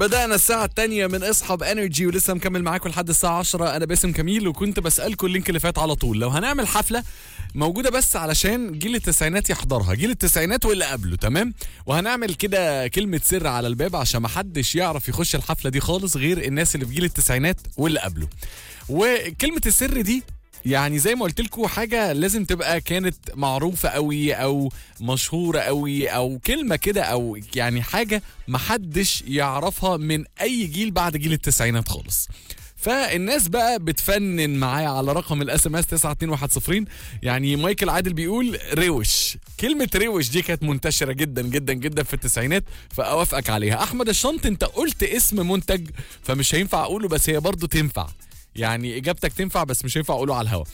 بدأنا الساعة الثانية من اصحاب انرجي ولسه مكمل معاكم لحد الساعة 10 انا باسم كميل وكنت بسألكم اللينك اللي فات على طول لو هنعمل حفلة موجودة بس علشان جيل التسعينات يحضرها جيل التسعينات واللي قبله تمام وهنعمل كده كلمة سر على الباب عشان محدش يعرف يخش الحفلة دي خالص غير الناس اللي في جيل التسعينات واللي قبله وكلمة السر دي يعني زي ما قلت لكم حاجه لازم تبقى كانت معروفه قوي او مشهوره قوي او كلمه كده او يعني حاجه محدش يعرفها من اي جيل بعد جيل التسعينات خالص فالناس بقى بتفنن معايا على رقم الاس ام اس 92110 يعني مايكل عادل بيقول روش كلمه روش دي كانت منتشره جدا جدا جدا في التسعينات فاوافقك عليها احمد الشنط انت قلت اسم منتج فمش هينفع اقوله بس هي برضو تنفع يعني اجابتك تنفع بس مش هينفع اقوله على الهوا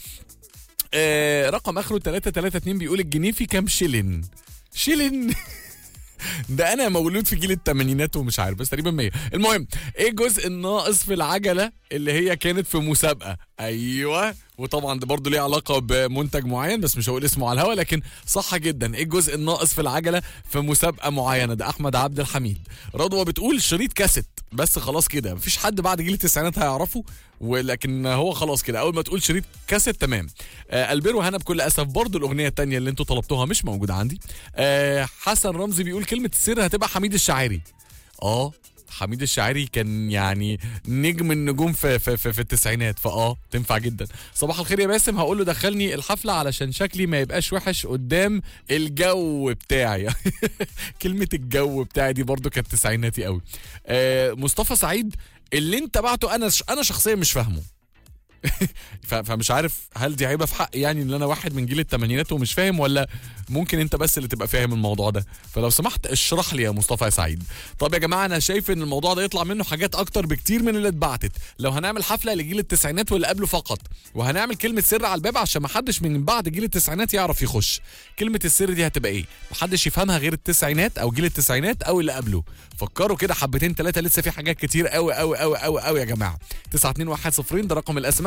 آه رقم اخره 332 بيقول الجنيه في كام شلن شلن ده انا مولود في جيل الثمانينات ومش عارف بس تقريبا 100 المهم ايه الجزء الناقص في العجله اللي هي كانت في مسابقه ايوه وطبعا ده برضه ليه علاقه بمنتج معين بس مش هقول اسمه على الهوا لكن صح جدا ايه الجزء الناقص في العجله في مسابقه معينه ده احمد عبد الحميد رضوى بتقول شريط كاسيت بس خلاص كده مفيش حد بعد جيل التسعينات هيعرفه ولكن هو خلاص كده اول ما تقول شريط كاسيت تمام آه البيرو هنا بكل اسف برضه الاغنيه التانية اللي انتوا طلبتوها مش موجوده عندي آه حسن رمزي بيقول كلمه السر هتبقى حميد الشاعري اه حميد الشاعري كان يعني نجم النجوم في في في, في التسعينات فاه تنفع جدا صباح الخير يا باسم هقول له دخلني الحفله علشان شكلي ما يبقاش وحش قدام الجو بتاعي كلمه الجو بتاعي دي برضو كانت تسعيناتي قوي آه مصطفى سعيد اللي انت بعته انا انا شخصيا مش فاهمه فمش عارف هل دي عيبه في حق يعني ان انا واحد من جيل الثمانينات ومش فاهم ولا ممكن انت بس اللي تبقى فاهم الموضوع ده فلو سمحت اشرح لي يا مصطفى يا سعيد طب يا جماعه انا شايف ان الموضوع ده يطلع منه حاجات اكتر بكتير من اللي اتبعتت لو هنعمل حفله لجيل التسعينات واللي قبله فقط وهنعمل كلمه سر على الباب عشان ما حدش من بعد جيل التسعينات يعرف يخش كلمه السر دي هتبقى ايه محدش يفهمها غير التسعينات او جيل التسعينات او اللي قبله فكروا كده حبتين ثلاثه لسه في حاجات كتير قوي قوي قوي قوي قوي يا جماعه 92110 ده رقم الاس